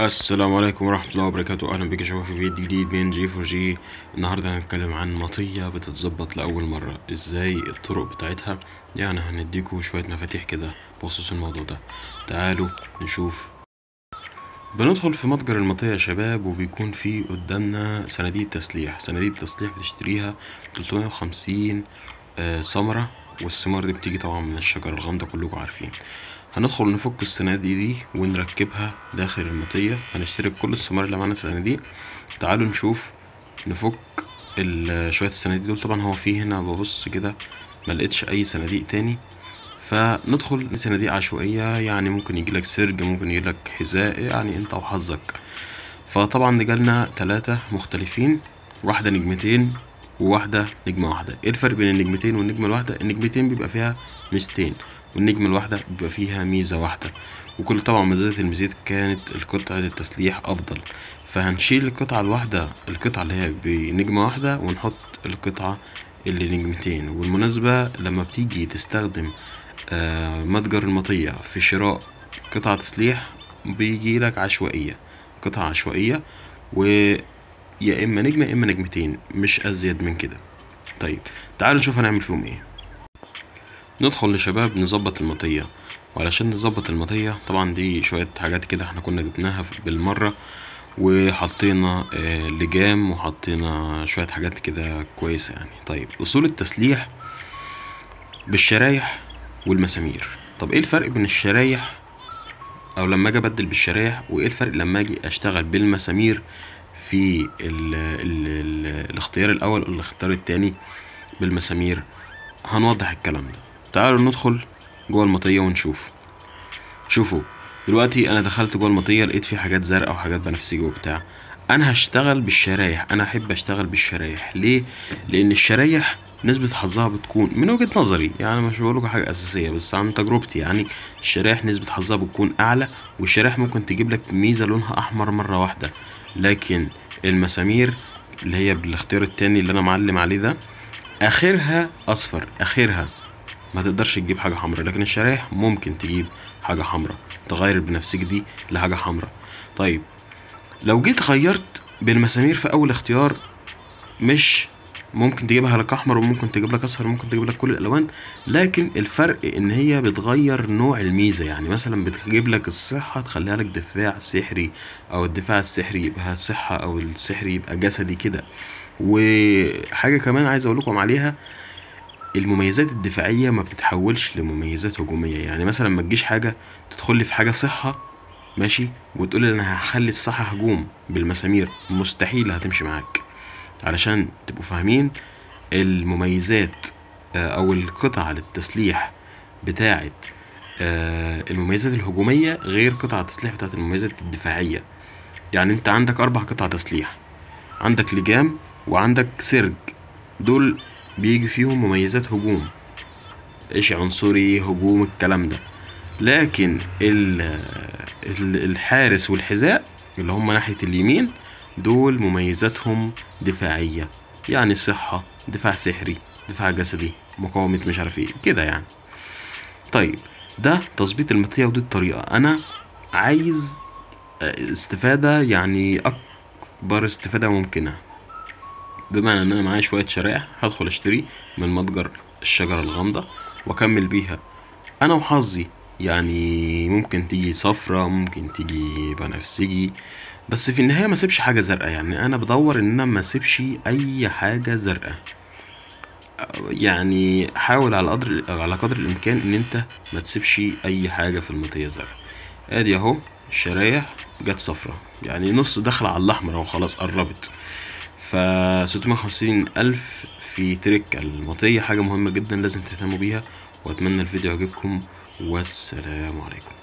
السلام عليكم ورحمة الله وبركاته أهلا بك يا شباب في فيديو جديد من جي فور جي النهاردة هنتكلم عن مطية بتتظبط لأول مرة ازاي الطرق بتاعتها يعني هنديكوا شوية مفاتيح كده بخصوص الموضوع ده تعالوا نشوف بندخل في متجر المطية يا شباب وبيكون في قدامنا صناديق تسليح صناديق تسليح بتشتريها 350 آه ثمرة والثمار دي بتيجي طبعا من الشجر الغامضة كلكم عارفين هندخل نفك الصناديق دي ونركبها داخل المطية هنشتري كل الثمار اللي معانا صناديق تعالوا نشوف نفك ال- شوية الصناديق دول طبعا هو في هنا ببص كده ملقتش أي صناديق تاني فندخل صناديق عشوائية يعني ممكن يجيلك سرج ممكن يجيلك حذاء يعني انت وحظك فطبعا جالنا تلاتة مختلفين واحدة نجمتين وواحدة نجمة واحدة ايه الفرق بين النجمتين والنجمة الواحدة النجمتين بيبقى فيها ميزتين والنجمة الواحدة بيبقى فيها ميزة واحدة وكل طبعا مزايا الميزات كانت القطعة التسليح أفضل فهنشيل القطعة الواحدة القطعة اللي هي بنجمة واحدة ونحط القطعة اللي نجمتين والمناسبة لما بتيجي تستخدم آه، متجر المطية في شراء قطع تسليح بيجي لك عشوائية قطعة عشوائية ويا إما نجمة يا إما نجمتين مش أزيد من كده طيب تعالوا نشوف هنعمل فيهم إيه ندخل لشباب نظبط المطية وعلشان نظبط المطية طبعا دي شوية حاجات كده احنا كنا جبناها بالمرة وحطينا آه، لجام وحطينا شوية حاجات كده كويسة يعني طيب أصول التسليح بالشرايح والمسامير طب ايه الفرق بين الشرايح او لما اجي ابدل بالشرايح وايه الفرق لما اجي اشتغل بالمسامير في ال ال ال الاختيار الاول والاختيار التاني بالمسامير هنوضح الكلام ده تعالوا ندخل جوه المطية ونشوف شوفوا دلوقتي انا دخلت جوه المطية لقيت في حاجات زرقاء وحاجات بنفسجية وبتاع انا هشتغل بالشرايح انا احب اشتغل بالشرايح ليه لان الشرايح نسبة حظها بتكون من وجهة نظري يعني مش بقولك حاجة أساسية بس عن تجربتي يعني الشرايح نسبة حظها بتكون أعلى والشرايح ممكن تجيب لك ميزة لونها أحمر مرة واحدة لكن المسامير اللي هي بالاختيار التاني اللي أنا معلم عليه ده آخرها أصفر آخرها ما تقدرش تجيب حاجة حمراء لكن الشرايح ممكن تجيب حاجة حمراء تغير البنفسجي دي لحاجة حمراء طيب لو جيت غيرت بالمسامير في أول اختيار مش ممكن تجيبها لك احمر وممكن تجيب لك اصفر وممكن تجيب لك كل الالوان لكن الفرق ان هي بتغير نوع الميزه يعني مثلا بتجيب لك الصحه تخليها لك دفاع سحري او الدفاع السحري يبقى صحه او السحري يبقى جسدي كده وحاجه كمان عايز اقول لكم عليها المميزات الدفاعيه ما بتتحولش لمميزات هجوميه يعني مثلا ما تجيش حاجه تدخل لي في حاجه صحه ماشي وتقول لي انا هخلي الصحه هجوم بالمسامير مستحيل هتمشي معاك علشان تبقوا فاهمين المميزات آه، او القطع للتسليح بتاعه آه، المميزات الهجوميه غير قطع التسليح بتاعه المميزات الدفاعيه يعني انت عندك اربع قطع تسليح عندك لجام وعندك سرج دول بيجي فيهم مميزات هجوم ايش عنصري هجوم الكلام ده لكن ال ال- الحارس والحذاء اللي هم ناحية اليمين دول مميزاتهم دفاعية يعني صحة دفاع سحري دفاع جسدي مقاومة مش عارف ايه كده يعني طيب ده تظبيط المطية ودي الطريقة انا عايز آه، استفادة يعني اكبر استفادة ممكنة بمعنى ان انا معايا شوية شرايح هدخل اشتري من متجر الشجرة الغامضة واكمل بيها انا وحظي يعني ممكن تيجي صفرة ممكن تيجي بنفسجي بس في النهاية ما سيبش حاجة زرقاء يعني انا بدور ان انا ما سيبش اي حاجة زرقاء يعني حاول على قدر على قدر الامكان ان انت ما تسيبش اي حاجة في المطية زرقاء ادي اهو الشرايح جت صفرة يعني نص داخل على الاحمر اهو خلاص قربت ف 650 ألف في تريك المطية حاجة مهمة جدا لازم تهتموا بيها وأتمنى الفيديو يعجبكم والسلام عليكم